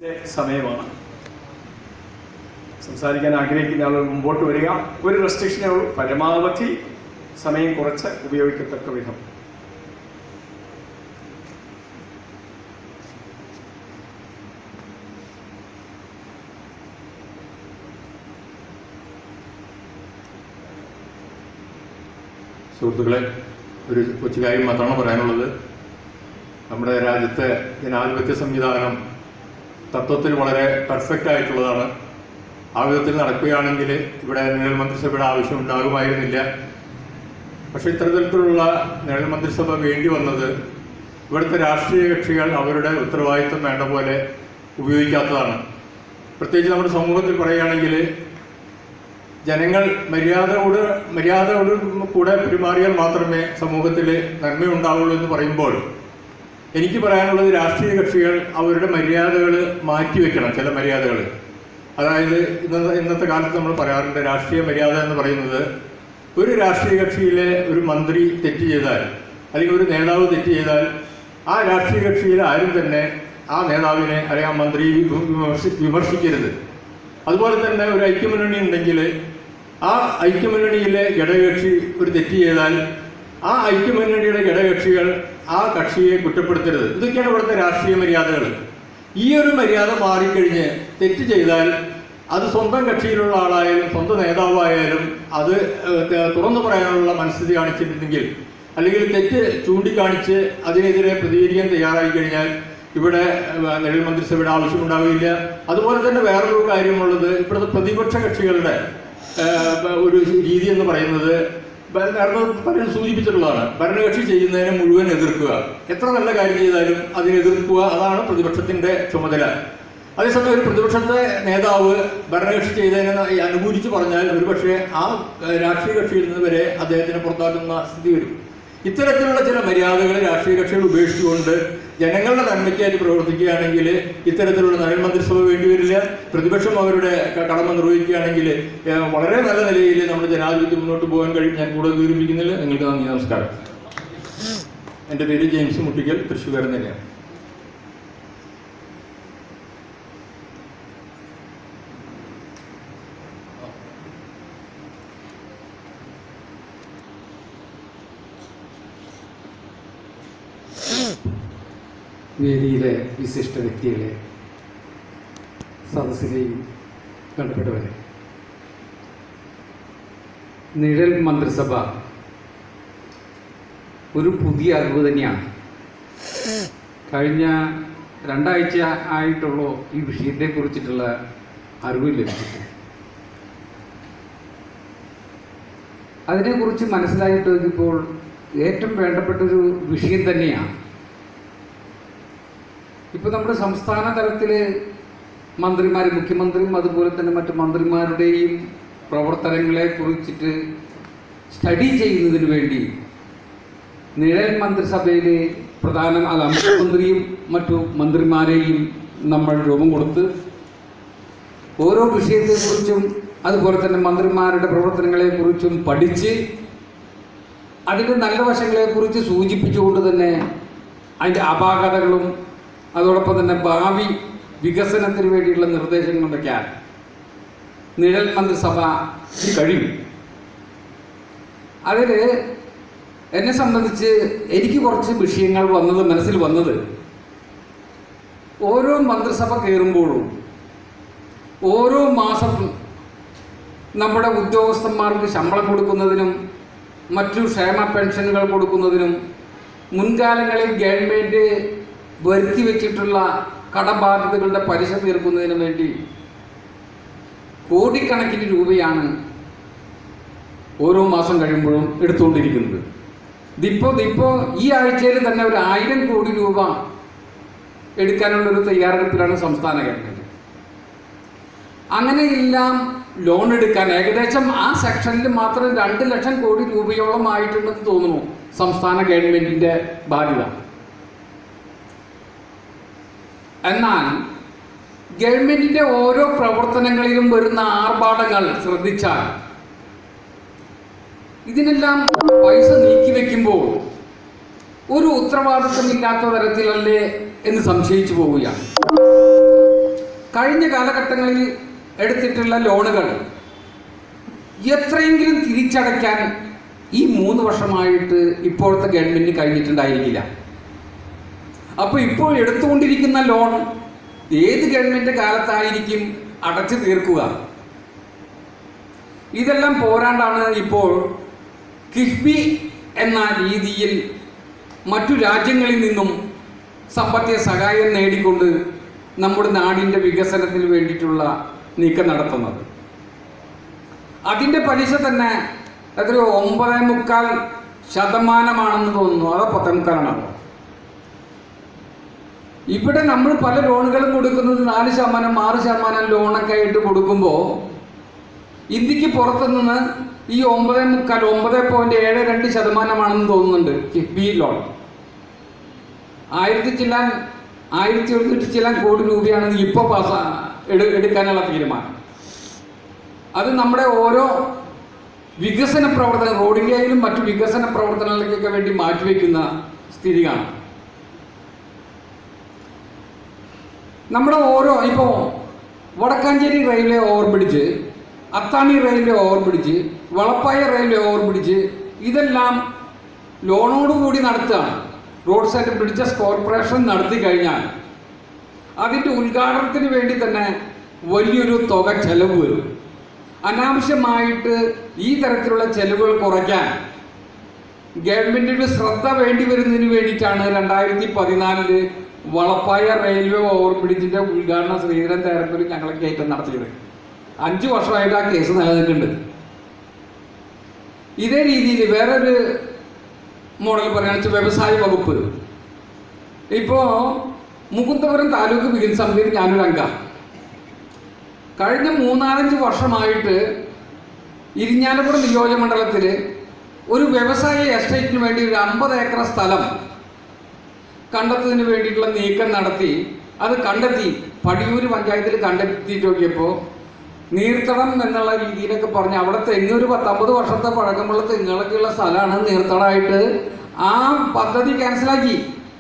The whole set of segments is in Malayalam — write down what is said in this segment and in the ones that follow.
സമയമാണ് സംസാരിക്കാൻ ആഗ്രഹിക്കുന്ന ആളുകൾ മുമ്പോട്ട് വരിക ഒരു റെസ്ട്രിക്ഷനേ ഉള്ളൂ പരമാവധി സമയം കുറച്ച് ഉപയോഗിക്കത്തക്ക വിധം സുഹൃത്തുക്കളെ ഒരു കൊച്ചു കാര്യം മാത്രമാണ് പറയാനുള്ളത് നമ്മുടെ രാജ്യത്തെ ജനാധിപത്യ സംവിധാനം തത്വത്തിൽ വളരെ പെർഫെക്റ്റ് ആയിട്ടുള്ളതാണ് ആ വിധത്തിൽ നടക്കുകയാണെങ്കിൽ ഇവിടെ നിഴൽ മന്ത്രിസഭയുടെ ആവശ്യം ഉണ്ടാകുമായിരുന്നില്ല പക്ഷെ ഇത്തരത്തിലുള്ള നിഴൽ മന്ത്രിസഭ വേണ്ടി വന്നത് ഇവിടുത്തെ രാഷ്ട്രീയ കക്ഷികൾ അവരുടെ ഉത്തരവാദിത്വം വേണ്ട പോലെ ഉപയോഗിക്കാത്തതാണ് പ്രത്യേകിച്ച് നമ്മുടെ സമൂഹത്തിൽ പറയുകയാണെങ്കിൽ ജനങ്ങൾ മര്യാദയോട് മര്യാദയോട് കൂടെ പെരുമാറിയാൽ മാത്രമേ സമൂഹത്തിൽ നന്മയുണ്ടാവുള്ളൂ എന്ന് പറയുമ്പോൾ എനിക്ക് പറയാനുള്ളത് രാഷ്ട്രീയ കക്ഷികൾ അവരുടെ മര്യാദകൾ മാറ്റിവെക്കണം ചില മര്യാദകൾ അതായത് ഇന്നത്തെ ഇന്നത്തെ കാലത്ത് നമ്മൾ പറയാറുണ്ട് രാഷ്ട്രീയ മര്യാദ എന്ന് പറയുന്നത് ഒരു രാഷ്ട്രീയ കക്ഷിയിലെ ഒരു മന്ത്രി തെറ്റ് ചെയ്താൽ അല്ലെങ്കിൽ ഒരു നേതാവ് തെറ്റ് ചെയ്താൽ ആ രാഷ്ട്രീയ കക്ഷിയിലെ ആരും തന്നെ ആ നേതാവിനെ അല്ലെങ്കിൽ ആ മന്ത്രി വിമർശി വിമർശിക്കരുത് അതുപോലെ തന്നെ ഒരു ഐക്യമുന്നണി ഉണ്ടെങ്കിൽ ആ ഐക്യമുന്നണിയിലെ ഘടകകക്ഷി ഒരു തെറ്റ് ചെയ്താൽ ആ ഐക്യമുന്നണിയുടെ ഘടകകക്ഷികൾ ആ കക്ഷിയെ കുറ്റപ്പെടുത്തരുത് ഇതൊക്കെയാണ് ഇവിടുത്തെ രാഷ്ട്രീയ മര്യാദകൾ ഈ ഒരു മര്യാദ മാറിക്കഴിഞ്ഞ് തെറ്റ് ചെയ്താൽ അത് സ്വന്തം കക്ഷിയിലുള്ള ആളായാലും സ്വന്തം നേതാവായാലും അത് ഏഹ്, തുറന്നു പറയാനുള്ള മനസ്ഥിതി കാണിച്ചിട്ടുണ്ടെങ്കിൽ അല്ലെങ്കിൽ തെറ്റ് ചൂണ്ടിക്കാണിച്ച് അതിനെതിരെ പ്രതികരിക്കാൻ തയ്യാറായി കഴിഞ്ഞാൽ ഇവിടെ ഏഹ്, നിഴൽ മന്ത്രിസഭയുടെ ആവശ്യമുണ്ടാവില്ല അതുപോലെ തന്നെ വേറൊരു കാര്യമുള്ളത് ഇവിടുത്തെ പ്രതിപക്ഷ കക്ഷികളുടെ ഏഹ്, ഒരു രീതി എന്ന് പറയുന്നത് ഭ- നേരത്തെ പലരും സൂചിപ്പിച്ചിട്ടുള്ളതാണ് ഭരണകക്ഷി ചെയ്യുന്നതിനെ മുഴുവൻ എതിർക്കുക എത്ര നല്ല കാര്യം ചെയ്താലും അതിനെ എതിർക്കുക അതാണ് പ്രതിപക്ഷത്തിന്റെ ചുമതല അതേസമയം ഒരു പ്രതിപക്ഷത്തെ നേതാവ് ഭരണകക്ഷി ചെയ്തതിനെ ന- അനുകൂലിച്ച് പറഞ്ഞാൽ ഒരുപക്ഷെ ആ ഏഹ്, രാഷ്ട്രീയ കക്ഷിയിൽ നിന്ന് വരെ അദ്ദേഹത്തിനെ പുറത്താക്കുന്ന സ്ഥിതി വരും ഇത്തരത്തിലുള്ള ചില മര്യാദകൾ രാഷ്ട്രീയ കക്ഷികൾ ഉപേക്ഷിച്ചുകൊണ്ട് ജനങ്ങളുടെ നന്മയ്ക്കായിട്ട് പ്രവർത്തിക്കുകയാണെങ്കിൽ ഇത്തരത്തിലുള്ള നയൻമന്ത്രിസഭ വേണ്ടിവരില്ല പ്രതിപക്ഷം അവരുടെ ക- കടമ നിർവഹിക്കുകയാണെങ്കിൽ ഏഹ്, വളരെ നല്ല നിലയിൽ നമ്മുടെ ജനാധിപത്യം മുന്നോട്ട് പോകാൻ കഴിയും ഞാൻ കൂടുതൽ ദൂരിപ്പിക്കുന്നില്ല നിങ്ങൾക്ക് നന്ദി നമസ്കാരം എൻ്റെ പേര് ജെയിംസ് മുട്ടിക്കൽ തൃശ്ശൂർകാരൻ തന്നെയാണ് വേദിയിലെ വിശിഷ്ട വ്യക്തികളെ സദസ്സിലെയും ബന്ധപ്പെട്ടവരെ നിഴൽ മന്ത്രിസഭ ഒരു പുതിയ അറിവ് തന്നെയാണ് കഴിഞ്ഞ രണ്ടാഴ്ച ആയിട്ടുള്ളൂ ഈ വിഷയത്തെക്കുറിച്ചിട്ടുള്ള അറിവ് ലഭിച്ചിട്ട് അതിനെക്കുറിച്ച് മനസ്സിലായിട്ട് നോക്കിയപ്പോൾ ഏറ്റവും വേണ്ടപ്പെട്ടൊരു വിഷയം തന്നെയാണ് ഇപ്പൊ നമ്മുടെ സംസ്ഥാന തലത്തിൽ മന്ത്രിമാർ മുഖ്യമന്ത്രിയും അതുപോലെ തന്നെ മറ്റു മന്ത്രിമാരുടെയും പ്രവർത്തനങ്ങളെ കുറിച്ചിട്ട് സ്റ്റഡി ചെയ്യുന്നതിന് വേണ്ടി നിഴൽ മന്ത്രിസഭയിൽ പ്രധാന അല്ല മുഖ്യമന്ത്രിയും മറ്റു മന്ത്രിമാരെയും നമ്മൾ രൂപം കൊടുത്ത് ഓരോ വിഷയത്തെക്കുറിച്ചും അതുപോലെ തന്നെ മന്ത്രിമാരുടെ പ്രവർത്തനങ്ങളെക്കുറിച്ചും പഠിച്ച് അതിൻ്റെ നല്ല വശങ്ങളെക്കുറിച്ച് സൂചിപ്പിച്ചുകൊണ്ട് തന്നെ അതിൻ്റെ അപാകതകളും അതോടൊപ്പം തന്നെ ഭാവി വികസനത്തിന് വേണ്ടിയുള്ള നിർദ്ദേശങ്ങളൊക്കെയാണ് നിഴൽ മന്ത്രിസഭ കഴിയും അതിൽ എന്നെ സംബന്ധിച്ച് എനിക്ക് കുറച്ച് വിഷയങ്ങൾ വന്നത് മനസ്സിൽ വന്നത് ഓരോ മന്ത്രിസഭ കയറുമ്പോഴും ഓരോ മാസം നമ്മുടെ ഉദ്യോഗസ്ഥന്മാർക്ക് ശമ്പളം കൊടുക്കുന്നതിനും മറ്റു ക്ഷേമ പെൻഷനുകൾ കൊടുക്കുന്നതിനും മുൻകാലങ്ങളിൽ ഗവൺമെൻറ് വരുത്തി വെച്ചിട്ടുള്ള കടബാധ്യതകളുടെ പലിശ തീർക്കുന്നതിനും വേണ്ടി കോടിക്കണക്കിന് രൂപയാണ് ഓരോ മാസം കഴിയുമ്പോഴും എടുത്തുകൊണ്ടിരിക്കുന്നത് ഇതിപ്പോൾ ഇപ്പോൾ ഈ ആഴ്ചയിൽ തന്നെ ഒരു ആയിരം കോടി രൂപ എടുക്കാനുള്ളൊരു തയ്യാറെടുപ്പിലാണ് സംസ്ഥാന ഗവൺമെൻറ് അങ്ങനെയെല്ലാം ലോൺ എടുക്കാൻ ഏകദേശം ആ സെക്ഷനിൽ മാത്രം രണ്ട് ലക്ഷം കോടി രൂപയോളം ആയിട്ടുണ്ടെന്ന് തോന്നുന്നു സംസ്ഥാന ഗവൺമെന്റിന്റെ ബാധ്യത എന്നാൽ ഗവൺമെന്റിന്റെ ഓരോ പ്രവർത്തനങ്ങളിലും വരുന്ന ആർഭാടങ്ങൾ ശ്രദ്ധിച്ചാൽ ഇതിനെല്ലാം പൈസ നീക്കി വെക്കുമ്പോൾ ഒരു ഉത്തരവാദിത്വമില്ലാത്ത തരത്തിലല്ലേ എന്ന് സംശയിച്ചു പോവുകയാണ് കഴിഞ്ഞ കാലഘട്ടങ്ങളിൽ എടുത്തിട്ടുള്ള ലോണുകൾ എത്രയെങ്കിലും തിരിച്ചടയ്ക്കാൻ ഈ മൂന്ന് വർഷമായിട്ട് ഇപ്പോഴത്തെ ഗവൺമെന്റിന് കഴിഞ്ഞിട്ടുണ്ടായിരിക്കില്ല അപ്പോൾ ഇപ്പോൾ എടുത്തുകൊണ്ടിരിക്കുന്ന ലോൺ ഏത് ഗവൺമെന്റ് കാലത്തായിരിക്കും അടച്ചു തീർക്കുക ഇതെല്ലാം പോരാണ്ടാണ് ഇപ്പോൾ കിഫ്ബി എന്ന രീതിയിൽ മറ്റു രാജ്യങ്ങളിൽ നിന്നും സമ്പത്തിയ സഹായം നേടിക്കൊണ്ട് നമ്മുടെ നാടിൻ്റെ വികസനത്തിന് വേണ്ടിയിട്ടുള്ള നീക്കം നടത്തുന്നത് അതിൻ്റെ പലിശ തന്നെ എത്രയോ ഒമ്പതേ മുക്കാൽ ശതമാനമാണെന്ന് തോന്നുന്നു അതോ പത്തേ മുക്കാലാണോ ഇവിടെ നമ്മൾ പല ലോണുകളും കൊടുക്കുന്നത് നാല് ശതമാനം ആറ് ശതമാനം ലോണൊക്കെ ആയിട്ട് കൊടുക്കുമ്പോൾ ഇന്ത്യക്ക് പുറത്തു നിന്ന് ഈ ഒമ്പതേ മുക്കാൽ ഒമ്പത് പോയിന്റ് ഏഴ് രണ്ട് ശതമാനമാണെന്ന് തോന്നുന്നുണ്ട് കിഫ്ബി ലോൺ ആയിരത്തി ചില്ലാൻ ആയിരത്തി എഴുന്നൂറ്റി ചില്ലാൻ കോടി രൂപയാണ് ഇപ്പോൾ പാസ് എടുക്കാനുള്ള തീരുമാനം അത് നമ്മുടെ ഓരോ വികസന പ്രവർത്തനം റോഡിൻ്റെ ആയാലും മറ്റു വികസന പ്രവർത്തനങ്ങൾക്കൊക്കെ വേണ്ടി മാറ്റിവെക്കുന്ന സ്ഥിതി കാണാം നമ്മുടെ ഓരോ ഇപ്പോൾ Vadakkanchery railway overbridge Athani railway overbridge Valappaya railway overbridge ഇതെല്ലാം ലോണോടുകൂടി നടത്തുകയാണ് റോഡ്സ് ആൻഡ് ബ്രിഡ്ജസ് കോർപ്പറേഷൻ നടത്തി കഴിഞ്ഞാൽ അതിൻ്റെ ഉദ്ഘാടനത്തിന് വേണ്ടി തന്നെ വലിയൊരു തുക ചെലവ് വരും അനാവശ്യമായിട്ട് ഈ തരത്തിലുള്ള ചെലവുകൾ കുറയ്ക്കാൻ ഗവൺമെന്റിന് ശ്രദ്ധ വേണ്ടി വരുന്നതിന് വേണ്ടിയിട്ടാണ് രണ്ടായിരത്തി പതിനാലില് വളപ്പായ റെയിൽവേ ഓവർബ്രിഡ്ജിന്റെ ഉദ്ഘാടനം ശ്രീധരൻ തേരമ്പൂരിൽ ഞങ്ങൾ കയറ്റം നടത്തിയത് അഞ്ചു വർഷമായിട്ട് ആ കേസ് നിലനിൽക്കുന്നുണ്ട് ഇതേ രീതിയിൽ വേറൊരു മോഡൽ പറയുകയാണെന്ന് വെച്ചാൽ വ്യവസായ വകുപ്പ് ഇപ്പോ മുകുന്ദപുരം താലൂക്ക് വികസന സമിതിയിൽ ഞാനൊരു അംഗ കഴിഞ്ഞ മൂന്നാലഞ്ച് വർഷമായിട്ട് ഇരിഞ്ഞാലക്കുട നിയോജകമണ്ഡലത്തിൽ ഒരു വ്യവസായ എസ്റ്റേറ്റിന് വേണ്ടി ഒരു അമ്പത് ഏക്കർ സ്ഥലം കണ്ടെത്തുന്നതിന് വേണ്ടിയിട്ടുള്ള നീക്കം നടത്തി അത് കണ്ടെത്തി പടിയൂര് പഞ്ചായത്തിൽ കണ്ടെത്തിയിട്ട് നോക്കിയപ്പോൾ നീർത്തടം എന്നുള്ള രീതിയിലൊക്കെ പറഞ്ഞ് അവിടെ തെങ്ങ് ഒരു പത്തമ്പത് വർഷത്തെ പഴക്കമുള്ള തെങ്ങുകളൊക്കെയുള്ള സ്ഥലമാണ് നീർത്തടമായിട്ട് ആ പദ്ധതി ക്യാൻസലാക്കി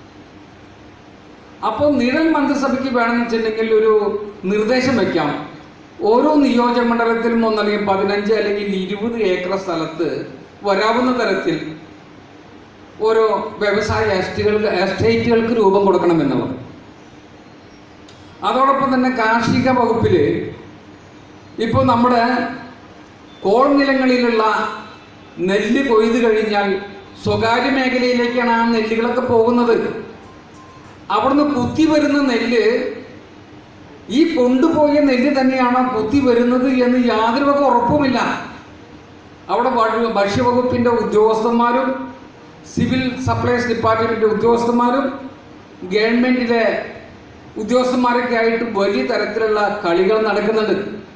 അപ്പോൾ നിഴൽ മന്ത്രിസഭയ്ക്ക് വേണമെന്ന് വെച്ചിട്ടുണ്ടെങ്കിൽ ഒരു നിർദ്ദേശം വെക്കാം ഓരോ നിയോജക മണ്ഡലത്തിലും ഒന്നല്ലെങ്കിൽ പതിനഞ്ച് അല്ലെങ്കിൽ ഇരുപത് ഏക്കർ സ്ഥലത്ത് വരാവുന്ന തരത്തിൽ ഓരോ വ്യവസായ എസ്റ്റേറ്റുകൾക്ക് എസ്റ്റേറ്റുകൾക്ക് രൂപം കൊടുക്കണമെന്നുള്ളത് അതോടൊപ്പം തന്നെ കാർഷിക വകുപ്പിൽ ഇപ്പോൾ നമ്മുടെ കോൾ നിലങ്ങളിലുള്ള നെല്ല് കൊയ്ത് കഴിഞ്ഞാൽ സ്വകാര്യ മേഖലയിലേക്കാണ് ആ നെല്ലുകളൊക്കെ പോകുന്നത് അവിടുന്ന് കുത്തി വരുന്ന നെല്ല് ഈ കൊണ്ടുപോയ നെല്ല് തന്നെയാണോ കുത്തി വരുന്നത് എന്ന് യാതൊരു വക ഉറപ്പുമില്ല അവിടെ ഭക്ഷ്യ- ഭക്ഷ്യവകുപ്പിന്റെ ഉദ്യോഗസ്ഥന്മാരും സിവിൽ സപ്ലൈസ് ഡിപ്പാർട്ട്മെന്റിന്റെ ഉദ്യോഗസ്ഥന്മാരും ഗവൺമെന്റിലെ ഉദ്യോഗസ്ഥന്മാരൊക്കെ ആയിട്ട് വലിയ തരത്തിലുള്ള കളികൾ നടക്കുന്നുണ്ട്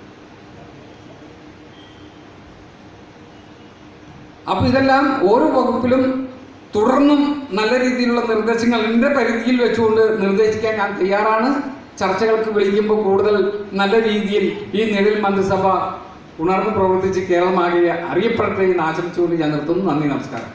അപ്പൊ ഇതെല്ലാം ഓരോ വകുപ്പിലും തുടർന്നും നല്ല രീതിയിലുള്ള നിർദ്ദേശങ്ങൾ എൻ്റെ പരിധിയിൽ വെച്ചുകൊണ്ട് നിർദ്ദേശിക്കാൻ ഞാൻ തയ്യാറാണ് ചർച്ചകൾക്ക് വിളിക്കുമ്പോൾ കൂടുതൽ നല്ല രീതിയിൽ ഈ നിഴൽ മന്ത്രിസഭ ഉണർന്ന് പ്രവർത്തിച്ച് കേരളമാകെ അറിയപ്പെടട്ടെ എന്ന് ആശംസിച്ചുകൊണ്ട് ഞാൻ നിർത്തുന്നു നന്ദി നമസ്കാരം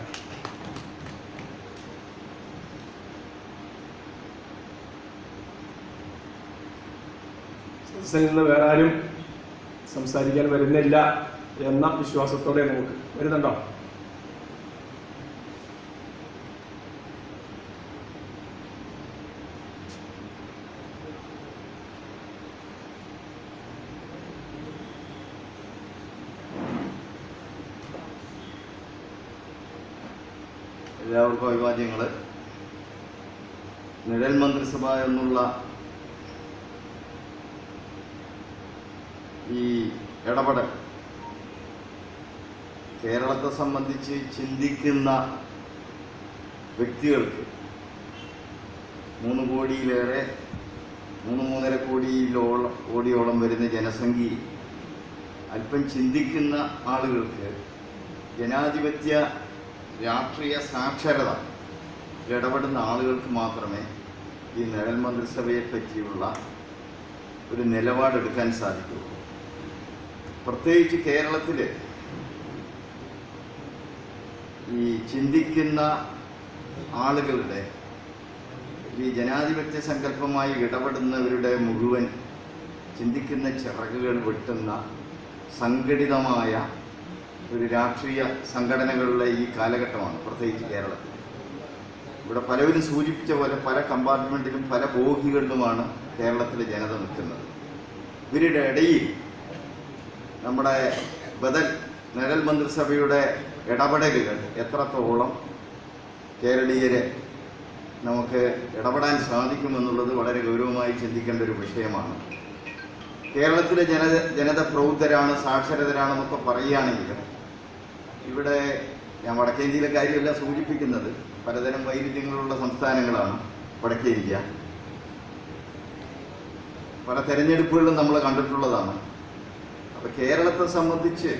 സദസ്സിൽ നിന്ന് വേറെ ആരും സംസാരിക്കാൻ വരുന്നില്ല എന്ന വിശ്വാസത്തോടെ നമുക്ക് വരുന്നുണ്ടോ എല്ലാവർക്കും അഭിവാദ്യങ്ങൾ നിഴൽ മന്ത്രിസഭ എന്നുള്ള ഈ ഇടപെടൽ കേരളത്തെ സംബന്ധിച്ച് ചിന്തിക്കുന്ന വ്യക്തികൾക്ക് മൂന്ന് കോടിയിലേറെ മൂന്ന് മൂന്നര കോടിയിലോളം കോടിയോളം വരുന്ന ജനസംഖ്യയിൽ അല്പം ചിന്തിക്കുന്ന ആളുകൾക്ക് ജനാധിപത്യ രാഷ്ട്രീയ സാക്ഷരത ഇടപെടുന്ന ആളുകൾക്ക് മാത്രമേ ഈ നിഴൽ മന്ത്രിസഭയെ പറ്റിയുള്ള ഒരു നിലപാടെടുക്കാൻ സാധിക്കുള്ളൂ പ്രത്യേകിച്ച് കേരളത്തിൽ ഈ ചിന്തിക്കുന്ന ആളുകളുടെ ഈ ജനാധിപത്യ സങ്കല്പമായി ഇടപെടുന്നവരുടെ മുഴുവൻ ചിന്തിക്കുന്ന ചിറകുകൾ വെട്ടുന്ന സംഘടിതമായ ഒരു രാഷ്ട്രീയ സംഘടനകളുടെ ഈ കാലഘട്ടമാണ് പ്രത്യേകിച്ച് കേരളത്തിൽ ഇവിടെ പലവരും സൂചിപ്പിച്ച പോലെ പല കമ്പാർട്ട്മെന്റിലും പല ബോഗികളിലുമാണ് കേരളത്തിലെ ജനത നിൽക്കുന്നത് ഇവരുടെ ഇടയിൽ നമ്മുടെ ബദൽ നിഴൽ മന്ത്രിസഭയുടെ ഇടപെടലുകൾ എത്രത്തോളം കേരളീയരെ നമുക്ക് ഇടപെടാൻ സാധിക്കുമെന്നുള്ളത് വളരെ ഗൗരവമായി ചിന്തിക്കേണ്ട ഒരു വിഷയമാണ് കേരളത്തിലെ ജനത ജനത പ്രൗഢരാണ് സാക്ഷരതരാണെന്നൊക്കെ പറയുകയാണെങ്കിലും ഇവിടെ ഞാൻ വടക്കേന്ത്യയിലെ കാര്യമല്ല സൂചിപ്പിക്കുന്നത് പലതരം വൈരുദ്ധ്യങ്ങളുള്ള സംസ്ഥാനങ്ങളാണ് വടക്കേ ഇന്ത്യ പല തെരഞ്ഞെടുപ്പുകളിലും നമ്മൾ കണ്ടിട്ടുള്ളതാണ് അപ്പൊ കേരളത്തെ സംബന്ധിച്ച്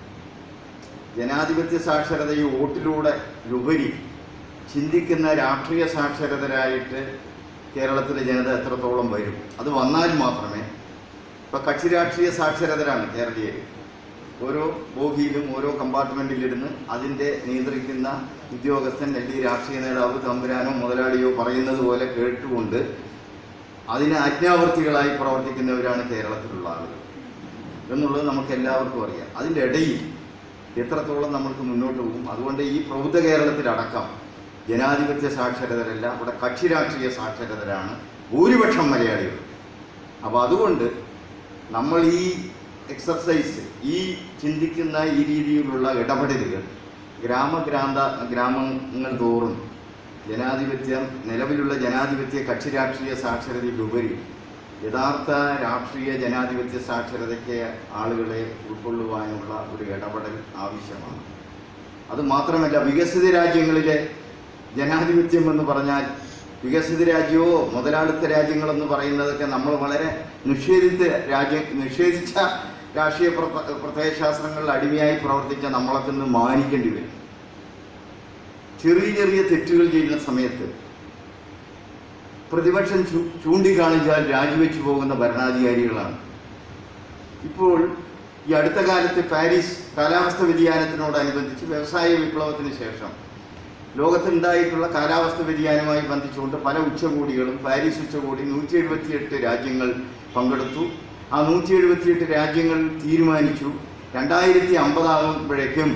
ജനാധിപത്യ സാക്ഷരത ഈ വോട്ടിലൂടെ ഉപരി ചിന്തിക്കുന്ന രാഷ്ട്രീയ സാക്ഷരതരായിട്ട് കേരളത്തിലെ ജനത എത്രത്തോളം വരും അത് വന്നാൽ മാത്രമേ ഇപ്പൊ കക്ഷി രാഷ്ട്രീയ സാക്ഷരതരാണ് കേരളീയർ ഓരോ ബോഗിയിലും ഓരോ കമ്പാർട്ട്മെന്റിലിരുന്ന് അതിന്റെ നിയന്ത്രിക്കുന്ന ഉദ്യോഗസ്ഥൻ അല്ലെങ്കിൽ രാഷ്ട്രീയ നേതാവ് തമ്പുരാനോ മുതലാളിയോ പറയുന്നത് പോലെ കേട്ടുകൊണ്ട് അതിന് ആജ്ഞാവർത്തികളായി പ്രവർത്തിക്കുന്നവരാണ് കേരളത്തിലുള്ള ആളുകൾ എന്നുള്ളത് നമുക്ക് എല്ലാവർക്കും അറിയാം അതിൻ്റെ ഇടയിൽ എത്രത്തോളം നമ്മൾക്ക് മുന്നോട്ട് പോകും അതുകൊണ്ട് ഈ പ്രബുദ്ധ കേരളത്തിലടക്കം ജനാധിപത്യ സാക്ഷരതരല്ല ഇവിടെ കക്ഷി രാഷ്ട്രീയ സാക്ഷരതരാണ് ഭൂരിപക്ഷം മലയാളികൾ അപ്പോൾ അതുകൊണ്ട് നമ്മൾ ഈ എക്സർസൈസ് ഈ ചിന്തിക്കുന്ന ഈ രീതിയിലുള്ള ഇടപെടലുകൾ ഗ്രാമഗ്രാന്ത ഗ്രാമങ്ങൾ തോറും ജനാധിപത്യം നിലവിലുള്ള ജനാധിപത്യ കക്ഷി രാഷ്ട്രീയ സാക്ഷരതയിലുപരി യഥാർത്ഥ രാഷ്ട്രീയ ജനാധിപത്യ സാക്ഷരതയ്ക്ക് ആളുകളെ ഉൾക്കൊള്ളുവാനുള്ള ഒരു ഇടപെടൽ ആവശ്യമാണ് അത് മാത്രമല്ല വികസിത രാജ്യങ്ങളിലെ ജനാധിപത്യം എന്ന് പറഞ്ഞാൽ വികസിത രാജ്യമോ മുതലാളിത്ത രാജ്യങ്ങളെന്ന് പറയുന്നതൊക്കെ നമ്മൾ വളരെ നിഷേധിച്ച രാജ്യ നിഷേധിച്ച രാഷ്ട്രീയ പ്രത്യ- പ്രത്യയശാസ്ത്രങ്ങളിൽ അടിമയായി പ്രവർത്തിച്ച നമ്മളൊക്കെ ഇന്ന് മാനിക്കേണ്ടി വരും ചെറിയ ചെറിയ തെറ്റുകൾ ചെയ്യുന്ന സമയത്ത് പ്രതിപക്ഷം ചൂ- ചൂണ്ടിക്കാണിച്ചാൽ രാജിവെച്ചു പോകുന്ന ഭരണാധികാരികളാണ് ഇപ്പോൾ ഈ അടുത്ത കാലത്ത് പാരീസ് കാലാവസ്ഥ വ്യതിയാനത്തിനോടനുബന്ധിച്ച് വ്യവസായ വിപ്ലവത്തിന് ശേഷം ലോകത്തുണ്ടായിട്ടുള്ള കാലാവസ്ഥ വ്യതിയാനവുമായി ബന്ധിച്ചുകൊണ്ട് പല ഉച്ചകോടികളും പാരീസ് ഉച്ചകോടി നൂറ്റി എഴുപത്തിയെട്ട് രാജ്യങ്ങൾ പങ്കെടുത്തു ആ നൂറ്റി എഴുപത്തിയെട്ട് രാജ്യങ്ങൾ തീരുമാനിച്ചു രണ്ടായിരത്തി അമ്പതാകുമ്പോഴേക്കും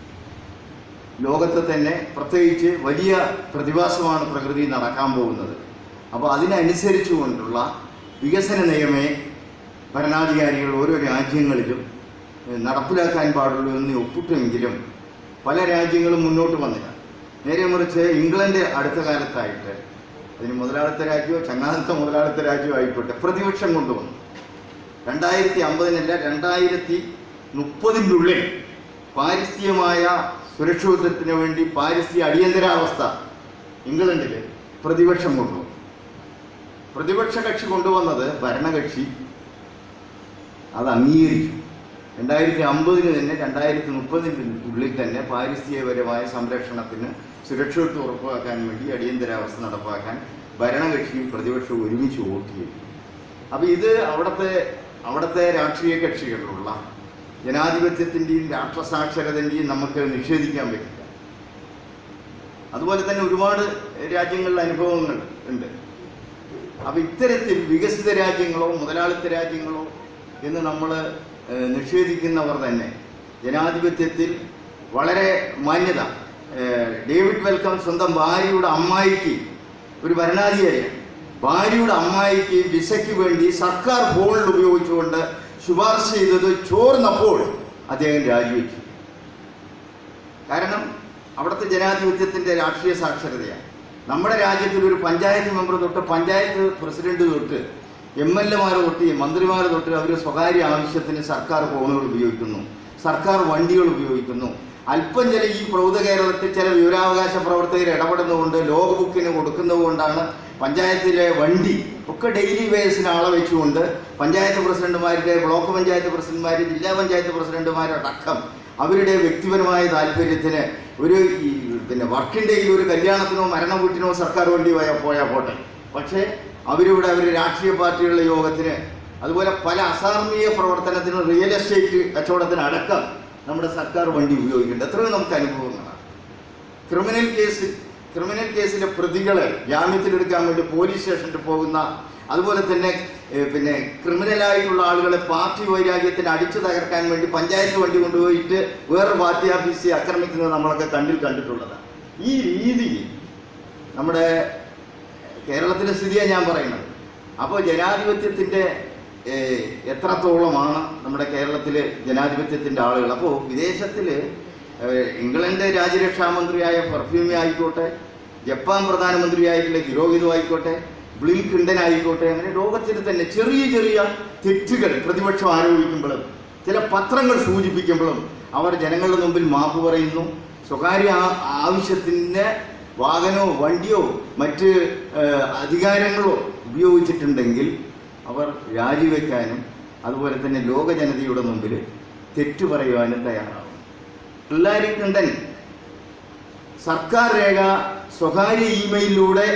ലോകത്തെ തന്നെ പ്രത്യേകിച്ച് വലിയ പ്രതിഭാസമാണ് പ്രകൃതി നടക്കാൻ പോകുന്നത് അപ്പോൾ അതിനനുസരിച്ചുകൊണ്ടുള്ള വികസന നിയമേ ഭരണാധികാരികൾ ഓരോ രാജ്യങ്ങളിലും ഏഹ്, നടപ്പിലാക്കാൻ പാടുള്ളൂ എന്ന് ഒപ്പിട്ടെങ്കിലും പല രാജ്യങ്ങളും മുന്നോട്ട് വന്നില്ല നേരെ മറിച്ച് ഇംഗ്ലണ്ട് അടുത്ത കാലത്തായിട്ട് അതിന് മുതലാളിത്ത രാജ്യമോ ചങ്ങാതിത്ത മുതലാളിത്ത രാജ്യമോ ആയിക്കോട്ടെ പ്രതിപക്ഷം കൊണ്ടുവന്നു രണ്ടായിരത്തി അമ്പതിനല്ല രണ്ടായിരത്തി മുപ്പതിൻ്റെ ഉള്ളിൽ പാരിസ്ഥിതികമായ സുരക്ഷിതത്വത്തിന് വേണ്ടി പാരിസ്ഥിതിക അടിയന്തരാവസ്ഥ ഇംഗ്ലണ്ടിൽ പ്രതിപക്ഷം കൊണ്ടുവന്നു പ്രതിപക്ഷ കക്ഷി കൊണ്ടുവന്നത് ഭരണകക്ഷി അത് അംഗീകരിച്ചു രണ്ടായിരത്തി അമ്പതിന് തന്നെ രണ്ടായിരത്തി മുപ്പതിന് ഉള്ളിൽ തന്നെ പാരിസ്ഥിതികപരമായ സംരക്ഷണത്തിന് സുരക്ഷിതത്വം ഉറപ്പാക്കാൻ വേണ്ടി അടിയന്തരാവസ്ഥ നടപ്പാക്കാൻ ഭരണകക്ഷിയും പ്രതിപക്ഷവും ഒരുമിച്ച് വോട്ട് ചെയ്തു അപ്പൊ ഇത് അവിടുത്തെ അവിടുത്തെ രാഷ്ട്രീയ കക്ഷികളിലുള്ള ജനാധിപത്യത്തിന്റെയും രാഷ്ട്രസാക്ഷരതന്റെയും നമുക്ക് നിഷേധിക്കാൻ പറ്റില്ല അതുപോലെ തന്നെ ഒരുപാട് രാജ്യങ്ങളിലെ അനുഭവങ്ങൾ ഉണ്ട് അപ്പൊ ഇത്തരത്തിൽ വികസിത രാജ്യങ്ങളോ മുതലാളിത്ത രാജ്യങ്ങളോ എന്ന് നമ്മൾ നിഷേധിക്കുന്നവർ തന്നെ ജനാധിപത്യത്തിൽ വളരെ മാന്യത ഏഹ്, ഡേവിഡ് വെൽക്കം സ്വന്തം ഭാര്യയുടെ അമ്മായിക്ക് ഒരു ഭരണാധികാരിയാണ് ഭാര്യയുടെ അമ്മായിക്ക് വിസയ്ക്ക് വേണ്ടി സർക്കാർ ഫോണിൽ ഉപയോഗിച്ചുകൊണ്ട് ശുപാർശ ചെയ്തത് ചോർന്നപ്പോൾ അദ്ദേഹം രാജിവെച്ചു കാരണം അവിടുത്തെ ജനാധിപത്യത്തിന്റെ രാഷ്ട്രീയ സാക്ഷരതയാണ് നമ്മുടെ രാജ്യത്തിൽ ഒരു പഞ്ചായത്ത് മെമ്പർ തൊട്ട് പഞ്ചായത്ത് പ്രസിഡന്റ് തൊട്ട് എം എൽ എമാർ തൊട്ട് മന്ത്രിമാർ തൊട്ട് അവർ സ്വകാര്യ ആവശ്യത്തിന് സർക്കാർ ഫോണുകൾ ഉപയോഗിക്കുന്നു സർക്കാർ വണ്ടികൾ ഉപയോഗിക്കുന്നു അല്പം ചില ഈ പ്രൗഢ കേരളത്തിൽ ചില വിവരാവകാശ പ്രവർത്തകർ ഇടപെടുന്നതുകൊണ്ട് ലോക ബുക്കിന് കൊടുക്കുന്നത് കൊണ്ടാണ് പഞ്ചായത്തിലെ വണ്ടി ഒക്കെ ഡെയിലി ബേസിന് ആളെ വെച്ചുകൊണ്ട് പഞ്ചായത്ത് പ്രസിഡന്റുമാരുടെ ബ്ലോക്ക് പഞ്ചായത്ത് പ്രസിഡന്റുമാർ ജില്ലാ പഞ്ചായത്ത് പ്രസിഡന്റുമാരടക്കം അവരുടെ വ്യക്തിപരമായ താല്പര്യത്തിന് ഒരു ഈ പിന്നെ വർക്കിംഗ് ഡേയിൽ ഒരു കല്യാണത്തിനോ മരണ വീട്ടിനോ സർക്കാർ വണ്ടി പോയാൽ പോയാൽ പോട്ടെ പക്ഷേ അവരിവിടെ അവർ രാഷ്ട്രീയ പാർട്ടികളുടെ യോഗത്തിന് അതുപോലെ പല അസാർമീയ പ്രവർത്തനത്തിനും റിയൽ എസ്റ്റേറ്റ് കച്ചവടത്തിന് അടക്കം നമ്മുടെ സർക്കാർ വണ്ടി ഉപയോഗിക്കുന്നുണ്ട് എത്രയോ നമുക്ക് അനുഭവങ്ങളാണ് ക്രിമിനൽ കേസ് ക്രിമിനൽ കേസിലെ പ്രതികളെ ജാമ്യത്തിലെടുക്കാൻ വേണ്ടി പോലീസ് സ്റ്റേഷനിൽ പോകുന്ന അതുപോലെ തന്നെ ഏഹ്, പിന്നെ ക്രിമിനലായിട്ടുള്ള ആളുകളെ പാർട്ടി വൈരാഗ്യത്തിന് അടിച്ചു തകർക്കാൻ വേണ്ടി പഞ്ചായത്ത് വണ്ടി കൊണ്ടുപോയിട്ട് വേറെ പാർട്ടി ഓഫീസിൽ ആക്രമിക്കുന്നത് നമ്മളൊക്കെ കണ്ടിൽ കണ്ടിട്ടുള്ളതാണ് ഈ രീതി നമ്മുടെ കേരളത്തിലെ സ്ഥിതിയാണ് ഞാൻ പറയുന്നത് അപ്പോൾ ജനാധിപത്യത്തിൻ്റെ ഏഹ്, എത്രത്തോളമാണ് നമ്മുടെ കേരളത്തിലെ ജനാധിപത്യത്തിൻ്റെ ആളുകൾ അപ്പോൾ വിദേശത്തിൽ ഇംഗ്ലണ്ട് രാജ്യരക്ഷാ മന്ത്രിയായ പെർഫ്യൂമി ആയിക്കോട്ടെ ജപ്പാൻ പ്രധാനമന്ത്രിയായിട്ടുള്ള ഹിരോഹിതോ ആയിക്കോട്ടെ ബ്ലിൽ ക്ലിൻഡൻ ആയിക്കോട്ടെ അങ്ങനെ ലോകത്തിൽ തന്നെ ചെറിയ ചെറിയ തെറ്റുകൾ പ്രതിപക്ഷം ആരോപിക്കുമ്പോഴും ചില പത്രങ്ങൾ സൂചിപ്പിക്കുമ്പോഴും അവർ ജനങ്ങളുടെ മുമ്പിൽ മാപ്പ് പറയുന്നു സ്വകാര്യ ആ- ആവശ്യത്തിന് വാഹനമോ വണ്ടിയോ മറ്റ് ഏഹ്, അധികാരങ്ങളോ ഉപയോഗിച്ചിട്ടുണ്ടെങ്കിൽ അവർ രാജിവെക്കാനും അതുപോലെ തന്നെ ലോക ജനതയുടെ മുമ്പിൽ തെറ്റു പറയുവാനും തയ്യാറാവും ഹില്ലാരി ക്ലിൻഡൻ സർക്കാർ രേഖ സ്വകാര്യ ഇമെയിലിലൂടെ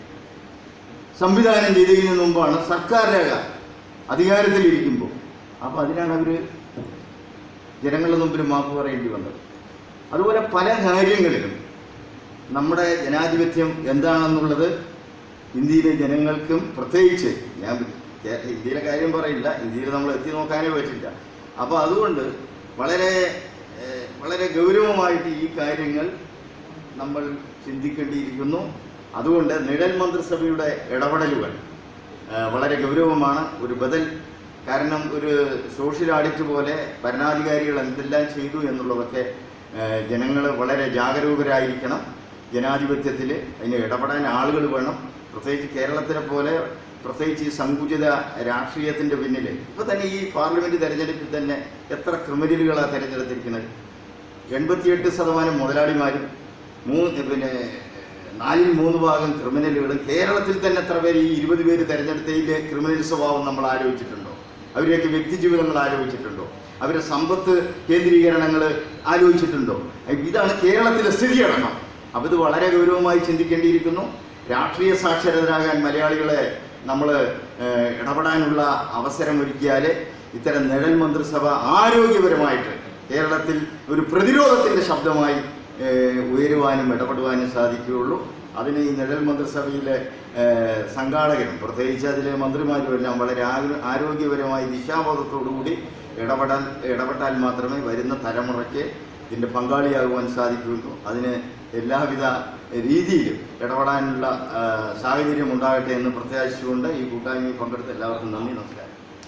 സംവിധാനം ചെയ്തതിന് മുമ്പാണ് സർക്കാർ രേഖ അധികാരത്തിലിരിക്കുമ്പോൾ അപ്പോൾ അതിനാണ് അവർ ജനങ്ങളുടെ മുമ്പിൽ മാപ്പ് പറയേണ്ടി വന്നത് അതുപോലെ പല കാര്യങ്ങളിലും നമ്മുടെ ജനാധിപത്യം എന്താണെന്നുള്ളത് ഇന്ത്യയിലെ ജനങ്ങൾക്കും പ്രത്യേകിച്ച് ഞാൻ കേ- ഇന്ത്യയിലെ കാര്യം പറയില്ല ഇന്ത്യയിൽ നമ്മൾ എത്തി നോക്കാനേ പറ്റില്ല അപ്പോൾ അതുകൊണ്ട് വളരെ ഏഹ്, വളരെ ഗൗരവമായിട്ട് ഈ കാര്യങ്ങൾ നമ്മൾ ചിന്തിക്കേണ്ടിയിരിക്കുന്നു അതുകൊണ്ട് നിഴൽ മന്ത്രിസഭയുടെ ഇടപെടലുകൾ ആ, വളരെ ഗൗരവമാണ് ഒരു ബദൽ കാരണം ഒരു സോഷ്യൽ ഓഡിറ്റ് പോലെ ഭരണാധികാരികൾ എന്തെല്ലാം ചെയ്തു എന്നുള്ളതൊക്കെ ജനങ്ങൾ വളരെ ജാഗരൂകരായിരിക്കണം ജനാധിപത്യത്തിൽ അതിന് ഇടപെടാൻ ആളുകൾ വേണം പ്രത്യേകിച്ച് കേരളത്തിലെ പോലെ പ്രത്യേകിച്ച് ഈ സങ്കുചിത രാഷ്ട്രീയത്തിൻ്റെ പിന്നിൽ ഇപ്പോൾ തന്നെ ഈ പാർലമെൻറ്റ് തെരഞ്ഞെടുപ്പിൽ തന്നെ എത്ര ക്രിമിനലുകളാണ് തിരഞ്ഞെടുത്തിരിക്കുന്നത് എൺപത്തിയെട്ട് ശതമാനം മുതലാളിമാരും മൂന്ന് പിന്നെ നാലിൽ മൂന്ന് ഭാഗം ക്രിമിനലുകളും കേരളത്തിൽ തന്നെ എത്ര പേര് ഈ ഇരുപത് പേര് തെരഞ്ഞെടുത്തതിലെ ക്രിമിനൽ സ്വഭാവം നമ്മൾ ആലോചിച്ചിട്ടുണ്ടോ അവരെയൊക്കെ വ്യക്തി ജീവിതങ്ങൾ ആലോചിച്ചിട്ടുണ്ടോ അവരുടെ സമ്പത്ത് കേന്ദ്രീകരണങ്ങൾ ആലോചിച്ചിട്ടുണ്ടോ ഇതാണ് കേരളത്തിലെ സ്ഥിതി അടക്കം അപ്പോൾ ഇത് വളരെ ഗൗരവമായി ചിന്തിക്കേണ്ടിയിരിക്കുന്നു രാഷ്ട്രീയ സാക്ഷരതരാകാൻ മലയാളികളെ നമ്മൾ ഇടപെടാനുള്ള അവസരം ഒരുക്കിയാൽ ഇത്തരം നിഴൽ മന്ത്രിസഭ ആരോഗ്യപരമായിട്ട് കേരളത്തിൽ ഒരു പ്രതിരോധത്തിൻ്റെ ശബ്ദമായി ഏഹ്, ഉയരുവാനും ഇടപെടുവാനും സാധിക്കുകയുള്ളൂ അതിന് ഈ നിഴൽ മന്ത്രിസഭയിലെ ഏഹ്, സംഘാടകരും പ്രത്യേകിച്ച് അതിലെ മന്ത്രിമാരും എല്ലാം വളരെ ആരോ- ആരോഗ്യപരമായി ദിശാബോധത്തോടുകൂടി ഇടപെടാൻ ഇടപെട്ടാൽ മാത്രമേ വരുന്ന തലമുറയ്ക്ക് ഇതിൻ്റെ പങ്കാളിയാകുവാൻ സാധിക്കുകയുള്ളൂ അതിന് എല്ലാവിധ രീതിയിലും ഇടപെടാനുള്ള ആ, സാഹചര്യം ഉണ്ടാകട്ടെ എന്ന് പ്രത്യാശിച്ചുകൊണ്ട് ഈ കൂട്ടായ്മയിൽ പങ്കെടുത്ത എല്ലാവർക്കും നന്ദി നമസ്കാരം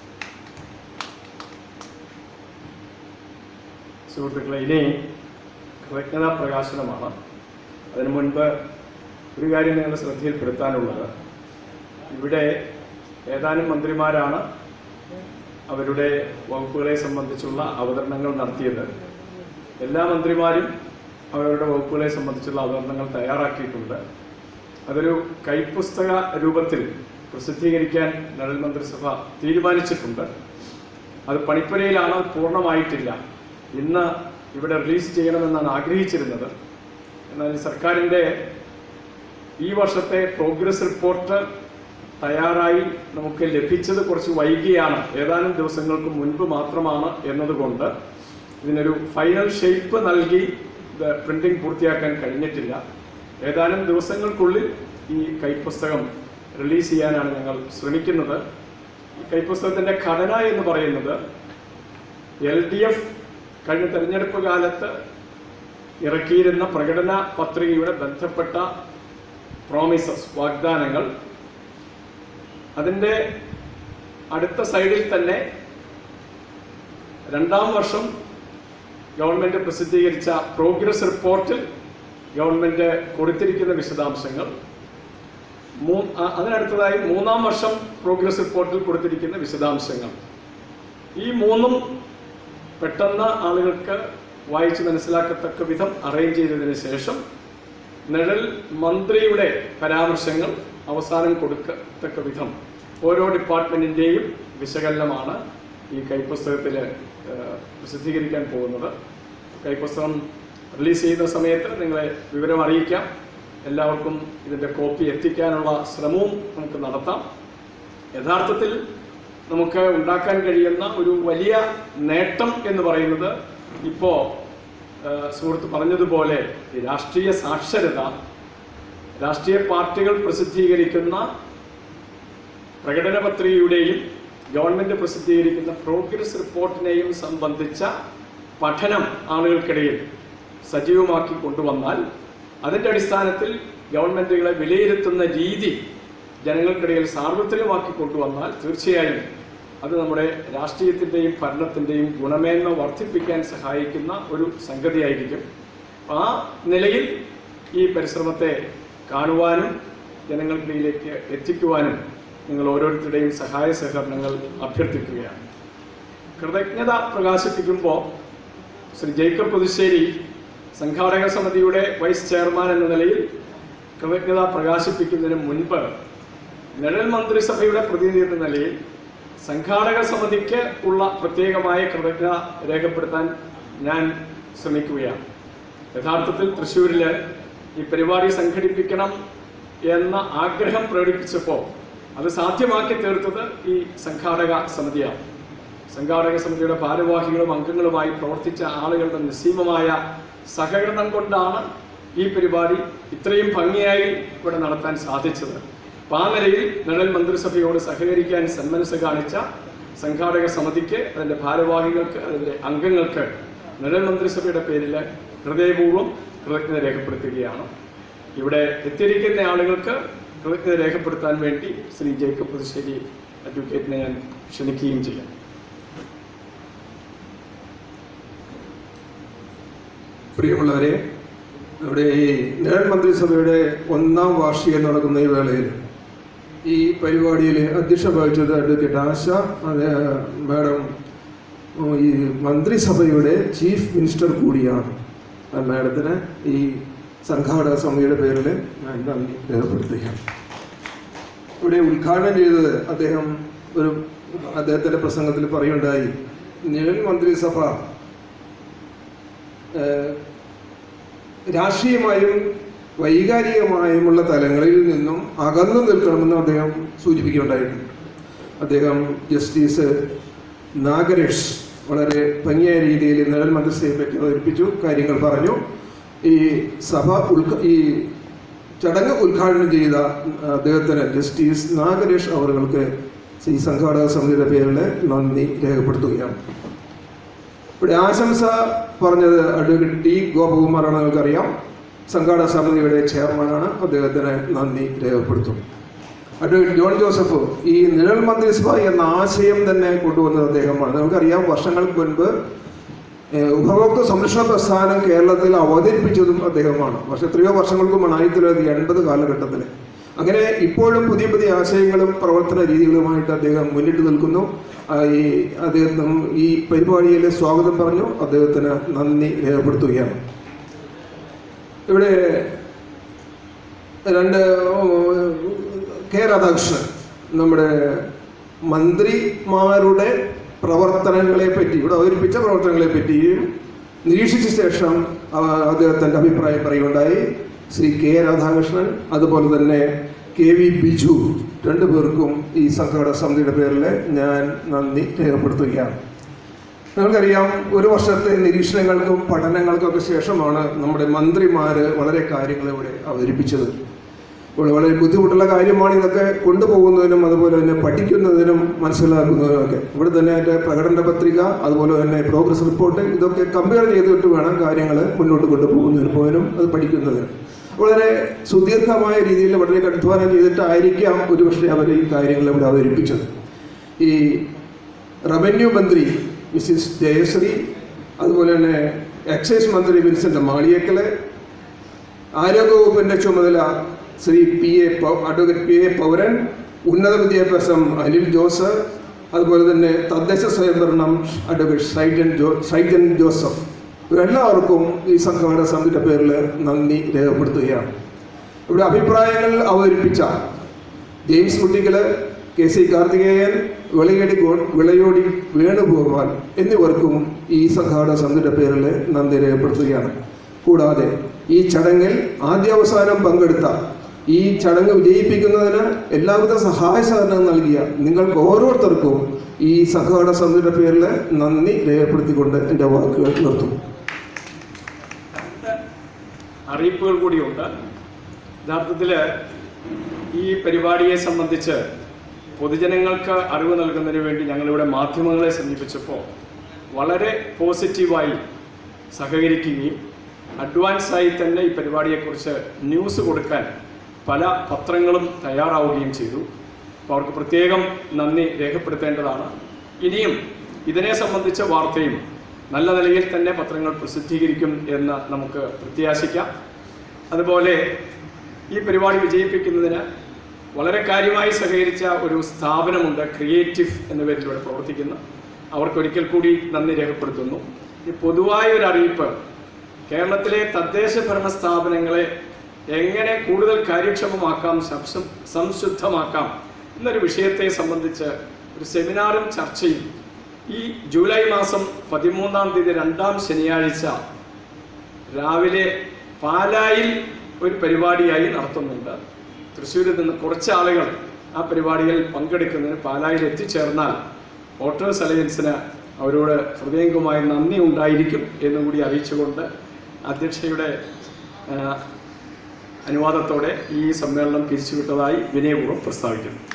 സുഹൃത്തുക്കളെ ഇനി കൃതജ്ഞതാ പ്രകാശനമാണ് അതിനു മുൻപ് ഒരു കാര്യം നിങ്ങളുടെ ശ്രദ്ധയിൽപ്പെടുത്താനുള്ളത് ഇവിടെ ഏതാനും മന്ത്രിമാരാണ് അവരുടെ വകുപ്പുകളെ സംബന്ധിച്ചുള്ള അവതരണങ്ങൾ നടത്തിയത് എല്ലാ മന്ത്രിമാരും അവരുടെ വകുപ്പുകളെ സംബന്ധിച്ചുള്ള അവതരണങ്ങൾ തയ്യാറാക്കിയിട്ടുണ്ട് അതൊരു കൈപ്പുസ്തക രൂപത്തിൽ പ്രസിദ്ധീകരിക്കാൻ നഴൽ മന്ത്രിസഭ തീരുമാനിച്ചിട്ടുണ്ട് അത് പണിപ്പുരയിലാണ് അത് പൂർണ്ണമായിട്ടില്ല ഇന്ന് ഇവിടെ റിലീസ് ചെയ്യണമെന്നാണ് ആഗ്രഹിച്ചിരുന്നത് എന്നാൽ ഈ സർക്കാരിൻ്റെ ഈ വർഷത്തെ പ്രോഗ്രസ് റിപ്പോർട്ട് തയ്യാറായി നമുക്ക് ലഭിച്ചത് കുറച്ച് വൈകിയാണ് ഏതാനും ദിവസങ്ങൾക്ക് മുൻപ് മാത്രമാണ് എന്നതുകൊണ്ട് ഇതിനൊരു ഫൈനൽ ഷേപ്പ് നൽകി ഇത് പ്രിന്റിംഗ് പൂർത്തിയാക്കാൻ കഴിഞ്ഞിട്ടില്ല ഏതാനും ദിവസങ്ങൾക്കുള്ളിൽ ഈ കൈപ്പുസ്തകം റിലീസ് ചെയ്യാനാണ് ഞങ്ങൾ ശ്രമിക്കുന്നത് ഈ കൈപ്പുസ്തകത്തിന്റെ ഘടന എന്ന് പറയുന്നത് എൽ ഡി എഫ് കഴിഞ്ഞ തെരഞ്ഞെടുപ്പ് കാലത്ത് ഇറക്കിയിരുന്ന പ്രകടന പത്രികയുടെ ബന്ധപ്പെട്ട പ്രോമിസസ് വാഗ്ദാനങ്ങൾ അതിൻ്റെ അടുത്ത സൈഡിൽ തന്നെ രണ്ടാം വർഷം ഗവൺമെന്റ് പ്രസിദ്ധീകരിച്ച പ്രോഗ്രസ് റിപ്പോർട്ടിൽ ഗവൺമെന്റ് കൊടുത്തിരിക്കുന്ന വിശദാംശങ്ങൾ മൂ- അ- അതിനടുത്തതായി മൂന്നാം വർഷം പ്രോഗ്രസ് റിപ്പോർട്ടിൽ കൊടുത്തിരിക്കുന്ന വിശദാംശങ്ങൾ ഈ മൂന്നും പെട്ടെന്ന് ആളുകൾക്ക് വായിച്ച് മനസ്സിലാക്കത്തക്ക വിധം അറേഞ്ച് ചെയ്തതിന് ശേഷം നിഴൽ മന്ത്രിയുടെ പരാമർശങ്ങൾ അവസാനം കൊടുക്കത്തക്ക വിധം ഓരോ ഡിപ്പാർട്ട്മെന്റിന്റെയും വിശകലനമാണ് ഈ കൈപ്പുസ്തകത്തിൽ പ്രസിദ്ധീകരിക്കാൻ പോകുന്നത് കൈപ്പുസ്തകം റിലീസ് ചെയ്യുന്ന സമയത്ത് നിങ്ങളെ വിവരം അറിയിക്കാം എല്ലാവർക്കും ഇതിൻ്റെ കോപ്പി എത്തിക്കാനുള്ള ശ്രമവും നമുക്ക് നടത്താം യഥാർത്ഥത്തിൽ നമുക്ക് ഉണ്ടാക്കാൻ കഴിയുന്ന ഒരു വലിയ നേട്ടം എന്ന് പറയുന്നത് ഇപ്പോൾ സുഹൃത്ത് പറഞ്ഞതുപോലെ ഈ രാഷ്ട്രീയ സാക്ഷരത രാഷ്ട്രീയ പാർട്ടികൾ പ്രസിദ്ധീകരിക്കുന്ന പ്രകടന പത്രികയുടെയും ഗവൺമെന്റ് പ്രസിദ്ധീകരിക്കുന്ന പ്രോഗ്രസ് റിപ്പോർട്ടിനെയും സംബന്ധിച്ച പഠനം ആളുകൾക്കിടയിൽ സജീവമാക്കി കൊണ്ടുവന്നാൽ അതിൻ്റെ അടിസ്ഥാനത്തിൽ ഗവൺമെന്റുകളെ വിലയിരുത്തുന്ന രീതി ജനങ്ങൾക്കിടയിൽ സാർവത്രികമാക്കി കൊണ്ടുവന്നാൽ തീർച്ചയായും അത് നമ്മുടെ രാഷ്ട്രീയത്തിൻ്റെയും ഭരണത്തിൻ്റെയും ഗുണമേന്മ വർദ്ധിപ്പിക്കാൻ സഹായിക്കുന്ന ഒരു സംഗതിയായിരിക്കും ആ നിലയിൽ ഈ പരിശ്രമത്തെ കാണുവാനും ജനങ്ങൾക്കിടയിലേക്ക് എത്തിക്കുവാനും നിങ്ങൾ ഓരോരുത്തരുടെയും സഹായ സഹകരണങ്ങൾ അഭ്യർത്ഥിക്കുകയാണ് കൃതജ്ഞത പ്രകാശിപ്പിക്കുമ്പോൾ ശ്രീ ജേക്കബ് പുതുശ്ശേരി സംഘാടക സമിതിയുടെ വൈസ് ചെയർമാൻ എന്ന നിലയിൽ കൃതജ്ഞത പ്രകാശിപ്പിക്കുന്നതിന് മുൻപ് നിഴൽ മന്ത്രിസഭയുടെ പ്രതിനിധി എന്ന നിലയിൽ സംഘാടക സമിതിക്ക് ഉള്ള പ്രത്യേകമായ കൃതജ്ഞത രേഖപ്പെടുത്താൻ ഞാൻ ശ്രമിക്കുകയാണ് യഥാർത്ഥത്തിൽ തൃശ്ശൂരിൽ ഈ പരിപാടി സംഘടിപ്പിക്കണം എന്ന ആഗ്രഹം പ്രകടിപ്പിച്ചപ്പോൾ അത് സാധ്യമാക്കി തീർത്തത് ഈ സംഘാടക സമിതിയാണ് സംഘാടക സമിതിയുടെ ഭാരവാഹികളും അംഗങ്ങളുമായി പ്രവർത്തിച്ച ആളുകളുടെ നിസ്സീമമായ സഹകരണം കൊണ്ടാണ് ഈ പരിപാടി ഇത്രയും ഭംഗിയായി ഇവിടെ നടത്താൻ സാധിച്ചത് അപ്പോൾ ആ നിലയിൽ നിഴൽ മന്ത്രിസഭയോട് സഹകരിക്കാൻ സന്മനസ് കാണിച്ച സംഘാടക സമിതിക്ക് അതിൻ്റെ ഭാരവാഹികൾക്ക് അതിൻ്റെ അംഗങ്ങൾക്ക് നിഴൽ മന്ത്രിസഭയുടെ പേരിൽ ഹൃദയപൂർവ്വം കൃതജ്ഞത രേഖപ്പെടുത്തുകയാണ് ഇവിടെ എത്തിയിരിക്കുന്ന ആളുകൾക്ക് കൃതജ്ഞത രേഖപ്പെടുത്താൻ വേണ്ടി ശ്രീ ജേക്കബ് പുതുശ്ശേരി അഡ്വക്കേറ്റിനെ ഞാൻ ക്ഷണിക്കുകയും ചെയ്യാം പ്രിയമുള്ളവരെ നമ്മുടെ ഈ നിഴൽ മന്ത്രിസഭയുടെ ഒന്നാം വാർഷികം നടക്കുന്ന ഈ വേളയിൽ ഈ പരിപാടിയിൽ അധ്യക്ഷ വഹിച്ചത് അഡ്വക്കേറ്റ് ആശ അത് മാഡം ഉം, ഈ മന്ത്രിസഭയുടെ ചീഫ് മിനിസ്റ്റർ കൂടിയാണ് ആ മാഡത്തിന് ഈ സംഘാടക സമിതിയുടെ പേരിൽ ഞാൻ നന്ദി രേഖപ്പെടുത്തുകയാണ് ഇവിടെ ഉദ്ഘാടനം ചെയ്തത് അദ്ദേഹം ഒരു അദ്ദേഹത്തിൻ്റെ പ്രസംഗത്തിൽ പറയുണ്ടായി നിഴൽ മന്ത്രിസഭ ഏഹ്, രാഷ്ട്രീയമായും വൈകാരികമായുമുള്ള തലങ്ങളിൽ നിന്നും അകന്നു നിൽക്കണമെന്ന് അദ്ദേഹം സൂചിപ്പിക്കുകയുണ്ടായിട്ടുണ്ട് അദ്ദേഹം ജസ്റ്റിസ് നാഗരേഷ് വളരെ ഭംഗിയായ രീതിയിൽ നിഴൽ മന്ത്രിസഭയെ പറ്റി അവതരിപ്പിച്ചു കാര്യങ്ങൾ പറഞ്ഞു ഈ സഭ ഉൾക്ക ഈ ചടങ്ങ് ഉദ്ഘാടനം ചെയ്ത അദ്ദേഹത്തിന് ജസ്റ്റിസ് നാഗരേഷ് അവർക്ക് ഈ സംഘാടക സമിതിയുടെ പേരിൽ നന്ദി രേഖപ്പെടുത്തുകയാണ് ഇവിടെ ആശംസ പറഞ്ഞത് അഡ്വക്കേറ്റ് ടി ഗോപകുമാറാണ് നിങ്ങൾക്കറിയാം സംഘാടക സമിതിയുടെ ചെയർമാനാണ് അദ്ദേഹത്തിന് നന്ദി രേഖപ്പെടുത്തും അഡ്വക്കേറ്റ് ജോൺ ജോസഫ് ഈ നിഴൽ മന്ത്രിസഭ എന്ന ആശയം തന്നെ കൊണ്ടുവന്നത് അദ്ദേഹമാണ് നമുക്കറിയാം വർഷങ്ങൾക്ക് മുൻപ് ഏഹ്, ഉപഭോക്തൃ സംരക്ഷണ പ്രസ്ഥാനം കേരളത്തിൽ അവതരിപ്പിച്ചതും അദ്ദേഹമാണ് പക്ഷെ എത്രയോ വർഷങ്ങൾക്ക് മുമ്പ് ആയിരത്തി തൊള്ളായിരത്തി എൺപത് കാലഘട്ടത്തിൽ അങ്ങനെ ഇപ്പോഴും പുതിയ പുതിയ ആശയങ്ങളും പ്രവർത്തന രീതികളുമായിട്ട് അദ്ദേഹം മുന്നിട്ട് നിൽക്കുന്നു ആ, ഈ അദ്ദേഹം ഈ പരിപാടിയിൽ സ്വാഗതം പറഞ്ഞു അദ്ദേഹത്തിന് നന്ദി രേഖപ്പെടുത്തുകയാണ് ഇവിടെ രണ്ട് കെ രാധാകൃഷ്ണൻ നമ്മുടെ മന്ത്രിമാരുടെ പ്രവർത്തനങ്ങളെ പറ്റി ഇവിടെ അവതരിപ്പിച്ച പ്രവർത്തനങ്ങളെ പറ്റിയും നിരീക്ഷിച്ച ശേഷം ആ, അദ്ദേഹത്തിൻ്റെ അഭിപ്രായം പറയുകയുണ്ടായി ശ്രീ കെ രാധാകൃഷ്ണൻ അതുപോലെ തന്നെ കെ വി ബിജു രണ്ടു പേർക്കും ഈ സംഘാടക സമിതിയുടെ പേരിൽ ഞാൻ നന്ദി രേഖപ്പെടുത്തുകയാണ് നിങ്ങൾക്കറിയാം ഒരു വർഷത്തെ നിരീക്ഷണങ്ങൾക്കും പഠനങ്ങൾക്കൊക്കെ ശേഷമാണ് നമ്മുടെ മന്ത്രിമാർ വളരെ കാര്യങ്ങൾ ഇവിടെ അവതരിപ്പിച്ചത് ഇവിടെ വളരെ ബുദ്ധിമുട്ടുള്ള കാര്യമാണ് ഇതൊക്കെ കൊണ്ടുപോകുന്നതിനും അതുപോലെ തന്നെ പഠിക്കുന്നതിനും മനസ്സിലാക്കുന്നതിനും ഒക്കെ ഇവിടെ തന്നെ അതിൻ്റെ പ്രകടന പത്രിക അതുപോലെ തന്നെ പ്രോഗ്രസ് റിപ്പോർട്ട് ഇതൊക്കെ കമ്പയർ ചെയ്തിട്ട് വേണം കാര്യങ്ങൾ മുന്നോട്ട് കൊണ്ടുപോകുന്നതിന് പോകാനും അത് പഠിക്കുന്നതിനും വളരെ സുദീർഘമായ രീതിയിൽ വളരെ അധ്വാനം ചെയ്തിട്ടായിരിക്കാം ഒരുപക്ഷെ അവർ ഈ കാര്യങ്ങൾ ഇവിടെ അവതരിപ്പിച്ചത് ഈ റവന്യൂ മന്ത്രി മിസ്സിസ് ജയശ്രീ അതുപോലെ തന്നെ എക്സൈസ് മന്ത്രി വിൻസെന്റ് മാളിയേക്കല് ആരോഗ്യവകുപ്പിന്റെ ചുമതല ശ്രീ പി എ പൗ- അഡ്വക്കേറ്റ് പി എ പൗരൻ ഉന്നത വിദ്യാഭ്യാസം അനിൽ ജോസ് അതുപോലെ തന്നെ തദ്ദേശ സ്വയംഭരണം അഡ്വക്കേറ്റ് സൈജൻ ജോ സൈജൻ ജോസഫ് ഇവരെല്ലാവർക്കും ഈ സംഘടന സമിതിയുടെ പേരിൽ നന്ദി രേഖപ്പെടുത്തുകയാണ് ഇവിടെ അഭിപ്രായങ്ങൾ അവതരിപ്പിച്ച James Muttickal K C Karthikeyan Vilayadi ഗോ- വിളയോടി വേണുഗോപാൽ എന്നിവർക്കും ഈ സംഘാടക സമിതിയുടെ പേരിൽ നന്ദി രേഖപ്പെടുത്തുകയാണ് കൂടാതെ ഈ ചടങ്ങിൽ ആദ്യാവസാനം പങ്കെടുത്ത ഈ ചടങ്ങ് വിജയിപ്പിക്കുന്നതിന് എല്ലാവിധ സഹായ സഹകരണം നൽകിയ നിങ്ങൾക്ക് ഓരോരുത്തർക്കും ഈ സംഘാടക സമിതിയുടെ പേരിൽ നന്ദി രേഖപ്പെടുത്തിക്കൊണ്ട് എൻ്റെ വാക്കുകൾ നിർത്തുന്നു രണ്ട് അറിയിപ്പുകൾ കൂടിയുണ്ട് യഥാർത്ഥത്തിൽ ഈ പരിപാടിയെ സംബന്ധിച്ച് പൊതുജനങ്ങൾക്ക് അറിവ് നൽകുന്നതിന് വേണ്ടി ഞങ്ങളിവിടെ മാധ്യമങ്ങളെ സമീപിച്ചപ്പോൾ വളരെ പോസിറ്റീവായി സഹകരിക്കുകയും അഡ്വാൻസായി തന്നെ ഈ പരിപാടിയെക്കുറിച്ച് ന്യൂസ് കൊടുക്കാൻ പല പത്രങ്ങളും തയ്യാറാവുകയും ചെയ്തു അപ്പോൾ അവർക്ക് പ്രത്യേകം നന്ദി രേഖപ്പെടുത്തേണ്ടതാണ് ഇനിയും ഇതിനെ സംബന്ധിച്ച വാർത്തയും നല്ല നിലയിൽ തന്നെ പത്രങ്ങൾ പ്രസിദ്ധീകരിക്കും എന്ന് നമുക്ക് പ്രത്യാശിക്കാം അതുപോലെ ഈ പരിപാടി വിജയിപ്പിക്കുന്നതിന് വളരെ കാര്യമായി സഹകരിച്ച ഒരു സ്ഥാപനമുണ്ട് ക്രിയേറ്റീവ് എന്ന പേരിൽ ഇവിടെ പ്രവർത്തിക്കുന്ന അവർക്ക് ഒരിക്കൽ കൂടി നന്ദി രേഖപ്പെടുത്തുന്നു ഈ പൊതുവായ ഒരു അറിയിപ്പ് കേരളത്തിലെ തദ്ദേശ ഭരണ സ്ഥാപനങ്ങളെ എങ്ങനെ കൂടുതൽ കാര്യക്ഷമമാക്കാം സംശ- സംശുദ്ധമാക്കാം എന്നൊരു വിഷയത്തെ സംബന്ധിച്ച് ഒരു സെമിനാറും ചർച്ചയും ഈ ജൂലൈ മാസം പതിമൂന്നാം തീയതി രണ്ടാം ശനിയാഴ്ച രാവിലെ പാലായിൽ ഒരു പരിപാടിയായി നടത്തുന്നുണ്ട് തൃശ്ശൂരിൽ നിന്ന് കുറച്ച് ആളുകൾ ആ പരിപാടിയിൽ പങ്കെടുക്കുന്നതിന് പാലായിൽ എത്തിച്ചേർന്നാൽ വോട്ടേഴ്സ് അലയൻസിന് അവരോട് ഹൃദയംഗമായ നന്ദി ഉണ്ടായിരിക്കും എന്നും കൂടി അറിയിച്ചുകൊണ്ട് അധ്യക്ഷയുടെ ആ, അനുവാദത്തോടെ ഈ സമ്മേളനം പിരിച്ചുവിട്ടതായി വിനയപൂർവ്വം പ്രസ്താവിക്കുന്നു